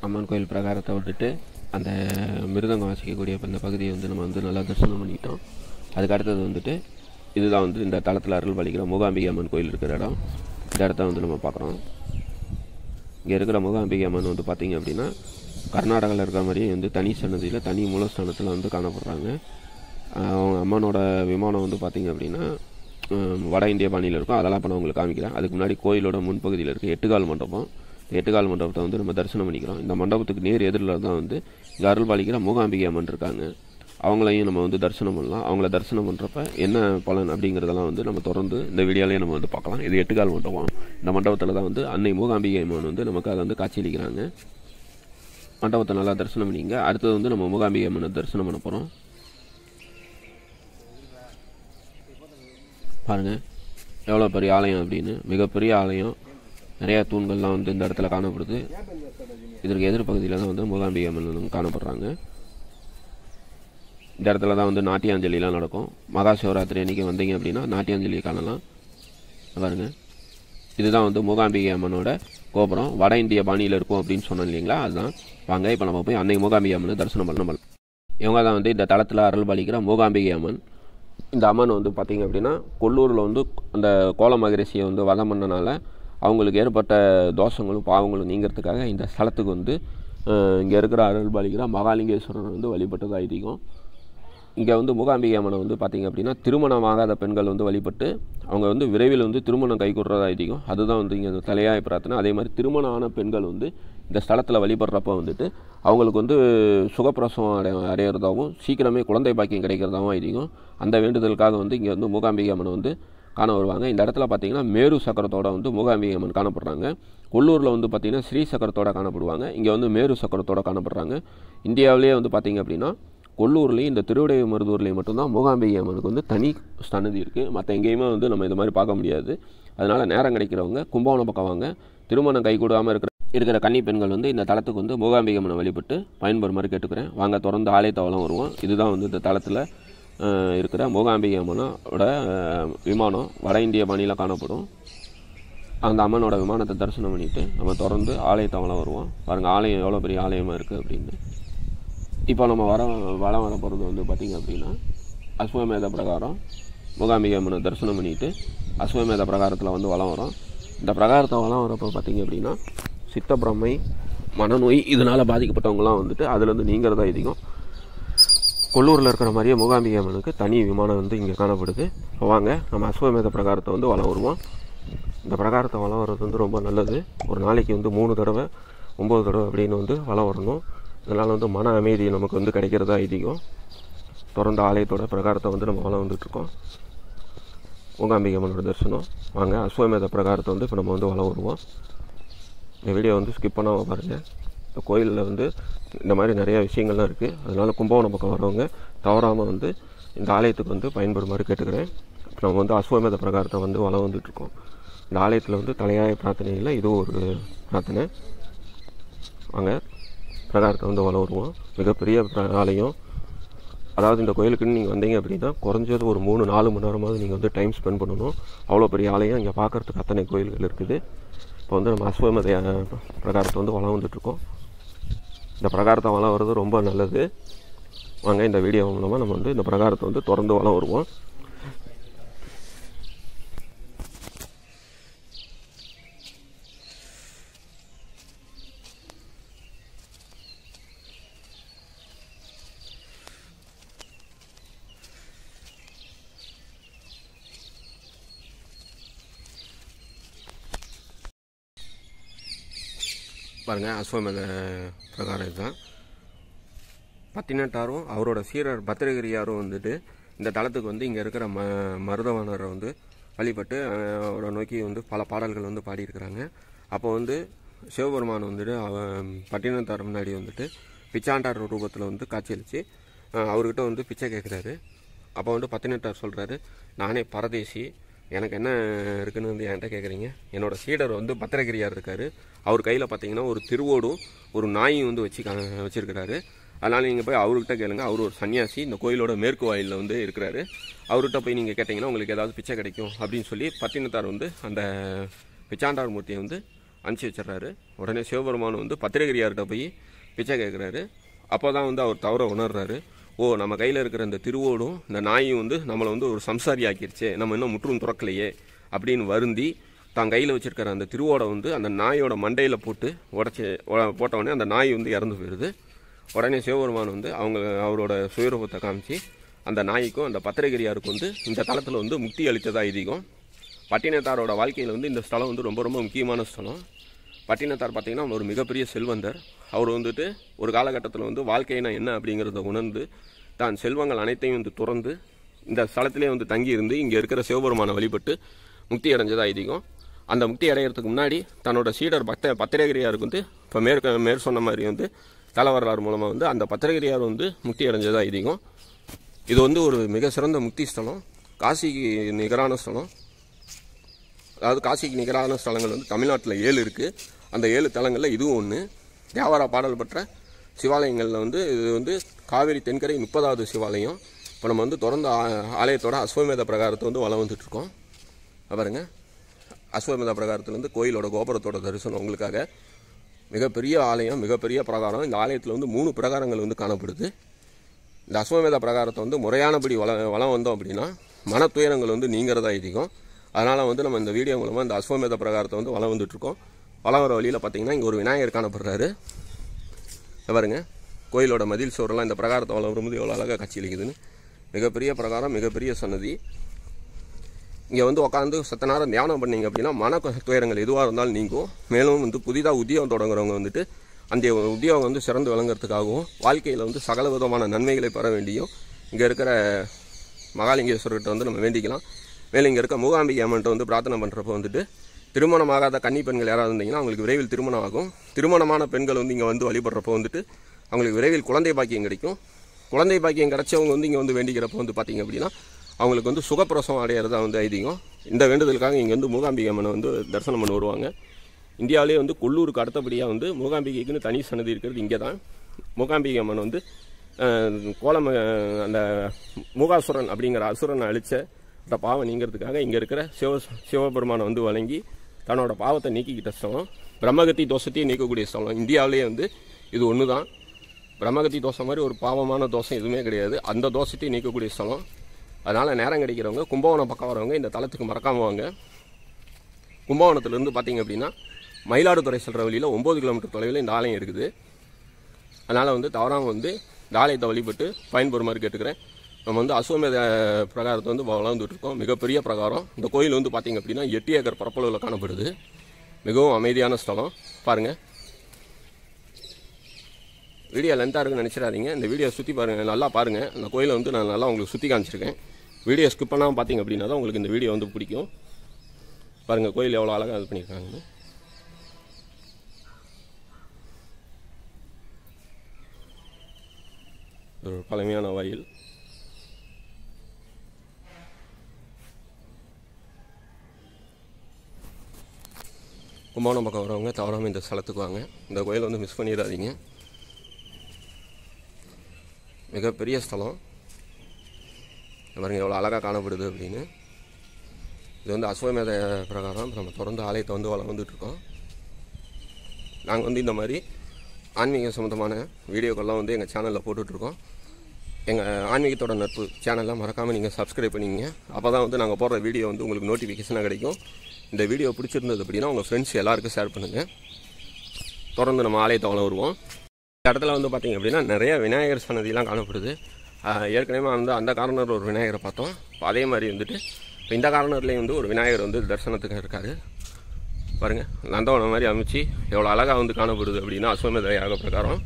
அம்மன் கோயில் பிரகாரத்தை விட்டுட்டு அந்த மிருதங்கம் வாசிக்கக்கூடிய அந்த பகுதியை வந்து நம்ம வந்து நல்லா தரிசனம் பண்ணிட்டோம் அதுக்கு அடுத்தது வந்துட்டு இதுதான் வந்து இந்த தளத்தில் அருள் பாலிக்கிற மூகாம்பிகை அம்மன் கோயில் இருக்கிற இடம் இந்த இடத்த வந்து நம்ம பார்க்குறோம் இங்கே இருக்கிற மூகாம்பிகை அம்மன் வந்து பார்த்திங்க அப்படின்னா கர்நாடகாவில் இருக்கிற மாதிரியே வந்து தனி சன்னதியில் தனி மூலஸ்தானத்தில் வந்து காணப்படுறாங்க ஆஹ் அவங்க அம்மனோட விமானம் வந்து பார்த்திங்க அப்படின்னா ஹம், வட இந்திய பாணியில் இருக்கும் அதெல்லாம் இப்போ நான் உங்களுக்கு காமிக்கிறேன் அதுக்கு முன்னாடி கோயிலோட முன்பகுதியில் இருக்குது எட்டுகால் மண்டபம் இந்த எட்டுகால் மண்டபத்தை வந்து நம்ம தரிசனம் பண்ணிக்கிறோம் இந்த மண்டபத்துக்கு நேர் எதிரில் தான் வந்து இங்கே அருள் பாலிக்கிற மூகாம்பிகை அம்மன் இருக்காங்க அவங்களையும் நம்ம வந்து தரிசனம் பண்ணலாம் அவங்கள தரிசனம் பண்ணுறப்ப என்ன பலன் அப்படிங்கிறதெல்லாம் வந்து நம்ம தொடர்ந்து இந்த வீடியோலேயே நம்ம வந்து பார்க்கலாம் இது எட்டுகால் மண்டபம் இந்த மண்டபத்தில் தான் வந்து அன்னை மூகாம்பிகை அம்மன் வந்து நமக்கு அதை வந்து காட்சியளிக்கிறாங்க மண்டபத்தை நல்லா தரிசனம் பண்ணிங்க அடுத்தது வந்து நம்ம மூகாம்பிகை அம்மனை தரிசனம் பண்ண போகிறோம் பாருங்கள் எவ்வளோ பெரிய ஆலயம் அப்படின்னு மிகப்பெரிய ஆலயம் நிறையா தூண்கள்லாம் வந்து இந்த இடத்துல காணப்படுது இதற்கு எதிர்பகுதியில் தான் வந்து மூகாம்பிகை அம்மன் வந்து காணப்படுறாங்க இந்த இடத்துல தான் வந்து நாட்டியாஞ்சலிலாம் நடக்கும் மகா சிவராத்திரி அன்றைக்கி வந்தீங்க அப்படின்னா நாட்டியாஞ்சலி காணலாம் பாருங்க இதுதான் வந்து மூகாம்பிகை அம்மனோட கோபுரம் வட இந்திய பாணியில் இருக்கும் அப்படின்னு சொன்னோம் இல்லைங்களா அதுதான் வாங்க இப்போ நம்ம போய் அன்னை மூகாம்பிகை அம்மனை தரிசனம் பண்ண இவங்க தான் வந்து இந்த தளத்தில் அருள் பாலிக்கிற மூகாம்பிகை அம்மன் இந்த அம்மன் வந்து பார்த்திங்க அப்படின்னா கொல்லூரில் வந்து அந்த கோல மகரிஷியை வந்து வதம் பண்ணனால அவங்களுக்கு ஏற்பட்ட தோஷங்களும் பாவங்களும் நீங்கிறதுக்காக இந்த ஸ்தலத்துக்கு வந்து இங்கே இருக்கிற அருள் பாலிக்கிற மகாலிங்கேஸ்வரர் வந்து வழிபட்டது ஐதீகம் இங்கே வந்து மூகாம்பிகை அம்மனை வந்து பார்த்திங்க அப்படின்னா திருமணமாகாத பெண்கள் வந்து வழிபட்டு அவங்க வந்து விரைவில் வந்து திருமணம் கைகூடுறதா ஐதீகம் அதுதான் வந்து இங்கே தலையாய பிரார்த்தனை அதே மாதிரி திருமணம் ஆன பெண்கள் வந்து இந்த ஸ்தலத்தில் வழிபடுறப்ப வந்துட்டு அவங்களுக்கு வந்து சுகப்பிரசவம் அடைய அடையிறதாகவும் சீக்கிரமே குழந்தை பாக்கியம் கிடைக்கிறதாகவும் ஐதீகம் அந்த வேண்டுதலுக்காக வந்து இங்கே வந்து மூகாம்பிகை அம்மனை வந்து காண வருவாங்க இந்த இடத்துல பார்த்தீங்கன்னா மேரு சக்கரத்தோட வந்து மூகாம்பிகை அம்மன் காணப்படுறாங்க கொல்லூரில் வந்து பார்த்திங்கன்னா ஸ்ரீ சக்கரத்தோட காணப்படுவாங்க இங்கே வந்து மேரு சக்கரத்தோட காணப்படுறாங்க இந்தியாவிலேயே வந்து பார்த்திங்க அப்படின்னா கொல்லூர்லேயும் இந்த திருவிடை மருதூர்லேயும் மட்டும்தான் மூகாம்பிகை அம்மனுக்கு வந்து தனி சன்னதி இருக்குது மற்ற எங்கேயுமே வந்து நம்ம இது மாதிரி பார்க்க முடியாது அதனால் நேரம் கிடைக்கிறவங்க கும்பகோணம் பக்கம் வாங்க திருமணம் கைகூடாமல் இருக்கிற இருக்கிற கன்னி பெண்கள் வந்து இந்த தளத்துக்கு வந்து மூகாம்பிகை அம்மனை வழிபட்டு பயன்பெறுமாறு கேட்டுக்கிறேன் வாங்க தொடர்ந்து ஆலயத்தை வளம் வருவோம் இதுதான் வந்து இந்த தளத்தில் அஹ், இருக்கிற மூகாம்பிகை அம்மனோட அஹ், விமானம் வட இந்திய பாணியில் காணப்படும் அந்த அம்மனோட விமானத்தை தரிசனம் பண்ணிட்டு நம்ம தொடர்ந்து ஆலயத்தை வளம் வருவோம் பாருங்கள் ஆலயம் எவ்வளோ பெரிய ஆலயமாக இருக்குது அப்படின்னு இப்போ நம்ம வர வளம் வர போகிறது வந்து பார்த்திங்க அப்படின்னா அஸ்வமேத பிரகாரம் மூகாம்பிகை அம்மனை தரிசனம் பண்ணிட்டு அஸ்வமேத பிரகாரத்தில் வந்து வளம் வரும் இந்த பிரகாரத்தை வளம் வரப்போ பார்த்திங்க அப்படின்னா சித்த பிரம்மை மனநோய் இதனால் பாதிக்கப்பட்டவங்களாம் வந்துட்டு அதுலேருந்து நீங்கிறதா அதிகம் கொல்லூரில் இருக்கிற மாதிரியே மூகாம்பிகை அம்மனுக்கு தனி விமானம் வந்து இங்கே காணப்படுது இப்போ வாங்க நம்ம அஸ்வமேத பிரகாரத்தை வந்து வளம் வருவோம் இந்த பிரகாரத்தை வளம் வர்றது வந்து ரொம்ப நல்லது ஒரு நாளைக்கு வந்து மூணு தடவை ஒம்பது தடவை அப்படின்னு வந்து வளம் வரணும் இதனால் வந்து மன அமைதி நமக்கு வந்து கிடைக்கிறதா ஐதீகம் தொடர்ந்து ஆலயத்தோட பிரகாரத்தை வந்து நம்ம வளம் வந்துட்டுருக்கோம் மூகாம்பிகை அம்மனோட தரிசனம் வாங்க அஸ்வமேத பிரகாரத்தை வந்து இப்போ நம்ம வந்து வளம் வருவோம் இந்த வீடியோ வந்து ஸ்கிப் பண்ணாமல் பாருங்கள் இந்த கோயிலில் வந்து இந்த மாதிரி நிறையா விஷயங்கள்லாம் இருக்குது அதனால் கும்பகோணம் பக்கம் வரவங்க தவறாமல் வந்து இந்த ஆலயத்துக்கு வந்து பயன்படுமாறு கேட்டுக்கிறேன் இப்போ நம்ம வந்து அஸ்வமேத பிரகாரத்தை வந்து வளம் வந்துட்டுருக்கோம் இந்த ஆலயத்தில் வந்து தலையாய பிரார்த்தனையில் இதுவும் ஒரு பிரார்த்தனை வாங்க பிரகாரத்தை வந்து வளம் வருவோம் மிகப்பெரிய பிர- ஆலயம் அதாவது இந்த கோயிலுக்குன்னு நீங்கள் வந்தீங்க அப்படின்னா குறைஞ்சது ஒரு மூணு நாலு மணி நேரமாவது நீங்கள் வந்து டைம் ஸ்பெண்ட் பண்ணணும் அவ்வளோ பெரிய ஆலயம் இங்கே பார்க்குறதுக்கு அத்தனை கோயில்கள் இருக்குது இப்போ வந்து நம்ம அஸ்வமத அஹ், பிரகாரத்தை வந்து வளம் வந்துட்டுருக்கோம் இந்த பிரகாரத்தை வளம் வர்றது ரொம்ப நல்லது வாங்க இந்த வீடியோ மூலமாக நம்ம வந்து இந்த பிரகாரத்தை வந்து தொடர்ந்து வளம் வருவோம் பாருங்கள் அஸ்வமேத பிரகாரம் இதுதான் பத்தினட்டாரும் அவரோட சீரர் பத்திரகிரியாரும் வந்துட்டு இந்த தளத்துக்கு வந்து இங்கே இருக்கிற ம மருதவானரை வந்து வழிபட்டு அஹ், அவரை நோக்கி வந்து பல பாடல்கள் வந்து பாடியிருக்கிறாங்க அப்போ வந்து சிவபெருமான் வந்துட்டு அவ பட்டினத்தார் முன்னாடி வந்துட்டு பிச்சாண்டார் ரூபத்தில் வந்து காட்சியளித்து அஹ், அவர்கிட்ட வந்து பிச்சை கேட்குறாரு அப்போ வந்து பத்தினத்தார் சொல்கிறாரு நானே பரதேசி எனக்கு என்ன இருக்குன்னு வந்து என்கிட்ட கேட்குறீங்க என்னோட சீடர் வந்து பத்திரகிரியார் இருக்கார் அவர் கையில் பார்த்தீங்கன்னா ஒரு திருவோடும் ஒரு நாயும் வந்து வச்சு கா- வச்சிருக்கிறாரு அதனால் நீங்கள் போய் அவர்கிட்ட கேளுங்க அவர் ஒரு சன்னியாசி இந்த கோயிலோட மேற்கு வாயிலில் வந்து இருக்கிறாரு அவர்கிட்ட போய் நீங்கள் கேட்டிங்கன்னா உங்களுக்கு ஏதாவது பிச்சை கிடைக்கும் அப்படின்னு சொல்லி பட்டினத்தார் வந்து அந்த பிச்சாண்டார் மூர்த்தியை வந்து அனுப்பிச்சி வச்சிடுறாரு உடனே சிவபெருமான் வந்து பத்திரகிரியார்கிட்ட போய் பிச்சை கேட்குறாரு அப்போ தான் வந்து அவர் தவற உணர்றாரு ஓ நம்ம கையில் இருக்கிற இந்த திருவோடும் இந்த நாயும் வந்து நம்மளை வந்து ஒரு சம்சாரி ஆக்கிருச்சே நம்ம இன்னும் முற்றும் துறக்கலையே அப்படின்னு வருந்தி தான் கையில் வச்சிருக்கிற அந்த திருவோடை வந்து அந்த நாயோட மண்டையில் போட்டு உடச்சி போட்ட உடனே அந்த நாய் வந்து இறந்து போயிடுது உடனே சிவபெருமான் வந்து அவங்க அவரோட சுயரூபத்தை காமிச்சு அந்த நாய்க்கும் அந்த பத்திரகிரியாருக்கும் வந்து இந்த தளத்தில் வந்து முக்தி அளித்ததா ஐதீகம் பட்டினத்தாரோட வாழ்க்கையில் வந்து இந்த ஸ்தலம் வந்து ரொம்ப ரொம்ப முக்கியமான ஸ்தலம் பட்டினத்தார் பார்த்தீங்கன்னா ஒரு மிகப்பெரிய செல்வந்தர் அவர் வந்துட்டு ஒரு காலகட்டத்தில் வந்து வாழ்க்கைனா என்ன அப்படிங்கிறத உணர்ந்து தான் செல்வங்கள் அனைத்தையும் வந்து துறந்து இந்த ஸ்தலத்திலே வந்து தங்கி இருந்து இங்கே இருக்கிற சிவபெருமானை வழிபட்டு முக்தி அடைஞ்சதா ஐதீகம் அந்த முக்தி அடையிறதுக்கு முன்னாடி தன்னோட சீடர் பக்த பத்திரகிரியாருக்கு வந்து இப்போ மேற்க மேற் சொன்ன மாதிரி வந்து தல வரலாறு மூலமாக வந்து அந்த பத்திரகிரியார் வந்து முக்தி அடைஞ்சதா ஐதீகம் இது வந்து ஒரு மிக சிறந்த முக்தி ஸ்தலம் காசிக்கு நிகரான ஸ்தலம் அதாவது காசிக்கு நிகரான ஸ்தலங்கள் வந்து தமிழ்நாட்டில் ஏழு இருக்குது அந்த ஏழு தலங்களில் இதுவும் ஒன்று தேவாரா பாடல் பெற்ற சிவாலயங்களில் வந்து இது வந்து காவேரி தென்கரை முப்பதாவது சிவாலயம் இப்போ நம்ம வந்து தொடர்ந்து ஆ- ஆலயத்தோட அஸ்வமேத பிரகாரத்தை வந்து வலம் வந்துட்டுருக்கோம் பாருங்க அஸ்வமேத பிரகாரத்துலேருந்து கோயிலோட கோபுரத்தோட தரிசனம் உங்களுக்காக மிகப்பெரிய ஆலயம் மிகப்பெரிய பிரகாரம் இந்த ஆலயத்தில் வந்து மூணு பிரகாரங்கள் வந்து காணப்படுது இந்த அஸ்வமேத பிரகாரத்தை வந்து முறையானபடி வள வளம் வந்தோம் அப்படின்னா மன துயரங்கள் வந்து நீங்கிறதா அதிகம் அதனால் வந்து நம்ம இந்த வீடியோ மூலமாக இந்த அஸ்வமேத பிரகாரத்தை வந்து வளம் வந்துட்டுருக்கோம் வளம் வர வழியில் பார்த்தீங்கன்னா இங்கே ஒரு விநாயகர் காணப்படுறாரு இங்க பாருங்க கோயிலோட மதில் சுவரெல்லாம் இந்த பிரகாரத்தை வளம் வரும்போது எவ்வளோ அழகாக காட்சியளிக்குதுன்னு மிகப்பெரிய பிரகாரம் மிகப்பெரிய சன்னதி இங்கே வந்து உட்காந்து சத்த நேரம் தியானம் பண்ணீங்க அப்படின்னா மன கு- துயரங்கள் எதுவாக இருந்தாலும் நீங்கும் மேலும் வந்து புதிதாக உத்தியோகம் தொடங்குறவங்க வந்துட்டு அந்த உத்தியோகம் வந்து சிறந்து விளங்குறதுக்காகவும் வாழ்க்கையில் வந்து சகல விதமான நன்மைகளை பெற வேண்டியும் இங்கே இருக்கிற மகாலிங்கேஸ்வரர்கிட்ட வந்து நம்ம வேண்டிக்கலாம் மேலும் இங்கே இருக்க மூகாம்பிகை அம்மன்ட்ட வந்து பிரார்த்தனை பண்ணுறப்போ வந்துட்டு திருமணமாகாத கன்னி பெண்கள் யாராவது இருந்தீங்கன்னா அவங்களுக்கு விரைவில் திருமணம் ஆகும் திருமணமான பெண்கள் வந்து இங்கே வந்து வழிபடுறப்போ வந்துட்டு அவங்களுக்கு விரைவில் குழந்தை பாக்கியம் கிடைக்கும் குழந்தை பாக்கியம் கிடைச்சவங்க வந்து இங்கே வந்து வேண்டிக்கிறப்போ வந்து பார்த்தீங்க அப்படின்னா அவங்களுக்கு வந்து சுகப்பிரசவம் அடையிறதா வந்து ஐதீகம் இந்த வேண்டுதலுக்காக இங்கே வந்து மூகாம்பிகை அம்மனை வந்து தரிசனம் பண்ண வருவாங்க இந்தியாவிலே வந்து கொல்லூருக்கு அடுத்தபடியாக வந்து மூகாம்பிகைக்குன்னு தனி சன்னதி இருக்கிறது இங்கே தான் மூகாம்பிகை அம்மன் வந்து அஹ், கோலம் அஹ், அந்த மூகாசுரன் அப்படிங்கிற அசுரனை அழிச்ச அந்த பாவம் நீங்கிறதுக்காக இங்கே இருக்கிற சிவ சிவபெருமானை வந்து வணங்கி தன்னோட பாவத்தை நீக்கிக்கிட்ட ஸ்தலம் பிரம்மகத்தி தோஷத்தையும் நீக்கக்கூடிய ஸ்தலம் இந்தியாவிலேயே வந்து இது ஒன்று தான் பிரம்மகத்தி தோஷம் மாதிரி ஒரு பாவமான தோஷம் எதுவுமே கிடையாது அந்த தோஷத்தையும் நீக்கக்கூடிய ஸ்தலம் அதனால் நேரம் கிடைக்கிறவங்க கும்பகோணம் பக்கம் வரவங்க இந்த தலத்துக்கு மறக்காம வாங்க கும்பகோணத்துலேருந்து பார்த்தீங்க அப்படின்னா மயிலாடுதுறை செல்கிற வழியில் ஒம்பது கிலோமீட்டர் தொலைவில் இந்த ஆலயம் இருக்குது அதனால் வந்து தவறாமல் வந்து இந்த ஆலயத்தை வழிபட்டு பயன்பெறுமாறு கேட்டுக்கிறேன் நம்ம வந்து அஸ்வமேத பிரகாரத்தை வந்து வளர்ந்துட்டு இருக்கோம் மிகப்பெரிய பிரகாரம் இந்த கோயில் வந்து பார்த்தீங்க அப்படின்னா எட்டு ஏக்கர் பரப்பளவில் காணப்படுது மிகவும் அமைதியான ஸ்தலம் பாருங்கள் வீடியோ லென்த்தாக இருக்குன்னு நினச்சிடாதீங்க இந்த வீடியோ சுற்றி பாருங்கள் நல்லா பாருங்கள் அந்த கோயிலை வந்து நான் நல்லா உங்களுக்கு சுற்றி காமிச்சிருக்கேன் வீடியோ ஸ்கிப் பண்ணாமல் பார்த்தீங்க அப்படின்னா தான் உங்களுக்கு இந்த வீடியோ வந்து பிடிக்கும் பாருங்கள் கோயில் எவ்வளோ அழகாக இது பண்ணியிருக்காங்கன்னு இது ஒரு பழமையான வயல் கும்பகோணம் பக்கம் வரவங்க தவறாமல் இந்த ஸ்தலத்துக்கு வாங்க இந்த கோயிலை வந்து மிஸ் பண்ணிடாதீங்க மிகப்பெரிய ஸ்தலம் இங்க பாருங்க எவ்வளோ அழகாக காணப்படுது அப்படின்னு இது வந்து அஸ்வமேத பிரகாரம் நம்ம தொடர்ந்து ஆலயத்தை வந்து வளம் வந்துட்டுருக்கோம் நாங்கள் வந்து இந்த மாதிரி ஆன்மீக சம்மந்தமான வீடியோக்கள்லாம் வந்து எங்கள் சேனலில் போட்டுட்ருக்கோம் எங்கள் ஆன்மீகத்தோட நட்பு சேனல்லாம் மறக்காமல் நீங்கள் சப்ஸ்கிரைப் பண்ணிங்க அப்போ தான் வந்து நாங்கள் போடுற வீடியோ வந்து உங்களுக்கு நோட்டிஃபிகேஷனாக கிடைக்கும் இந்த வீடியோ பிடிச்சிருந்தது அப்படின்னா உங்கள் ஃப்ரெண்ட்ஸ் எல்லாருக்கும் ஷேர் பண்ணுங்கள் தொடர்ந்து நம்ம ஆலயத்தை வளம் வருவோம் இந்த இடத்துல வந்து பார்த்தீங்க அப்படின்னா நிறைய விநாயகர் சன்னதிலாம் காணப்படுது ஆஹ் ஏற்கனவே வந்து அந்த கார்னரில் ஒரு விநாயகரை பார்த்தோம் இப்போ அதே மாதிரி வந்துட்டு இப்போ இந்த கார்னர்லேயும் வந்து ஒரு விநாயகர் வந்து தரிசனத்துக்கு இருக்காரு பாருங்க நந்தவனம் மாதிரி அமைச்சு எவ்வளோ அழகாக வந்து காணப்படுது அப்படின்னா அஸ்வமேத யாக பிரகாரம்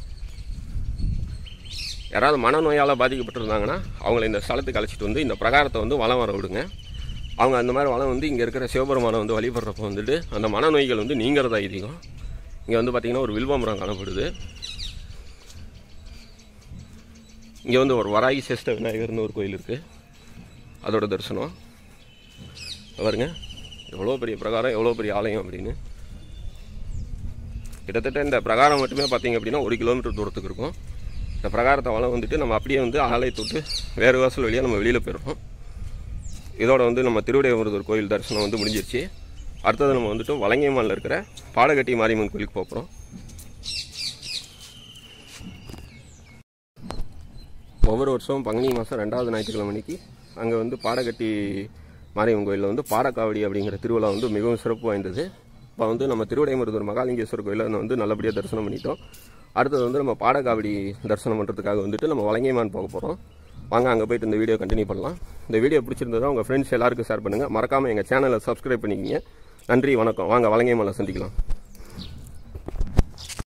யாராவது மனநோயால் பாதிக்கப்பட்டிருந்தாங்கன்னா அவங்கள இந்த ஸ்தலத்துக்கு அழைச்சிட்டு வந்து இந்த பிரகாரத்தை வந்து வலம் வர விடுங்க அவங்க அந்த மாதிரி வளம் வந்து இங்கே இருக்கிற சிவபெருமானை வந்து வழிபடுறப்போ வந்துட்டு அந்த மனநோய்கள் வந்து நீங்கிறதா ஐதீகம் இங்கே வந்து பார்த்திங்கன்னா ஒரு வில்வ மரம் காணப்படுது இங்கே வந்து ஒரு வராகி சேஷ்ட விநாயகர்னு ஒரு கோயில் இருக்குது அதோட தரிசனம் பாருங்க எவ்வளோ பெரிய பிரகாரம் எவ்வளோ பெரிய ஆலயம் அப்படின்னு கிட்டத்தட்ட இந்த பிரகாரம் மட்டுமே பார்த்தீங்க அப்படின்னா ஒரு கிலோமீட்டர் தூரத்துக்கு இருக்கும் இந்த பிரகாரத்தை வளம் வந்துட்டு நம்ம அப்படியே வந்து ஆலயத்தை விட்டு வேறு வாசல் வழியாக நம்ம வெளியில் போயிடுறோம் இதோட வந்து நம்ம திருவிடையமுருதர் கோயில் தரிசனம் வந்து முடிஞ்சிருச்சு அடுத்தது நம்ம வந்துட்டு வலங்கைமானில் இருக்கிற பாடகட்டி மாரியம்மன் கோயிலுக்கு போக போகிறோம் ஒவ்வொரு வருஷம் பங்குனி மாதம் ரெண்டாவது ஞாயிற்றுக்கிழமை அன்னைக்கு அங்கே வந்து பாடகட்டி மாரியம்மன் கோயிலில் வந்து பாடக்காவடி அப்படிங்கிற திருவிழா வந்து மிகவும் சிறப்பு வாய்ந்தது இப்போ வந்து நம்ம திருவிடைமருதூர் மகாலிங்கேஸ்வரர் கோயிலில் வந்து நல்லபடியாக தரிசனம் பண்ணிட்டோம் அடுத்தது வந்து நம்ம பாடக்காவடி தரிசனம் பண்ணுறதுக்காக வந்துட்டு நம்ம வலங்கைமான் போக போகிறோம் வாங்க அங்கே போயிட்டு இந்த வீடியோ கண்டினியூ பண்ணலாம் இந்த வீடியோ பிடிச்சிருந்ததா உங்கள் ஃப்ரெண்ட்ஸ் எல்லாருக்கும் ஷேர் பண்ணுங்கள் மறக்காமல் எங்கள் சேனலை சப்ஸ்கிரைப் பண்ணிக்கிங்க நன்றி வணக்கம் வாங்க வலங்கைமாலை சந்திக்கலாம்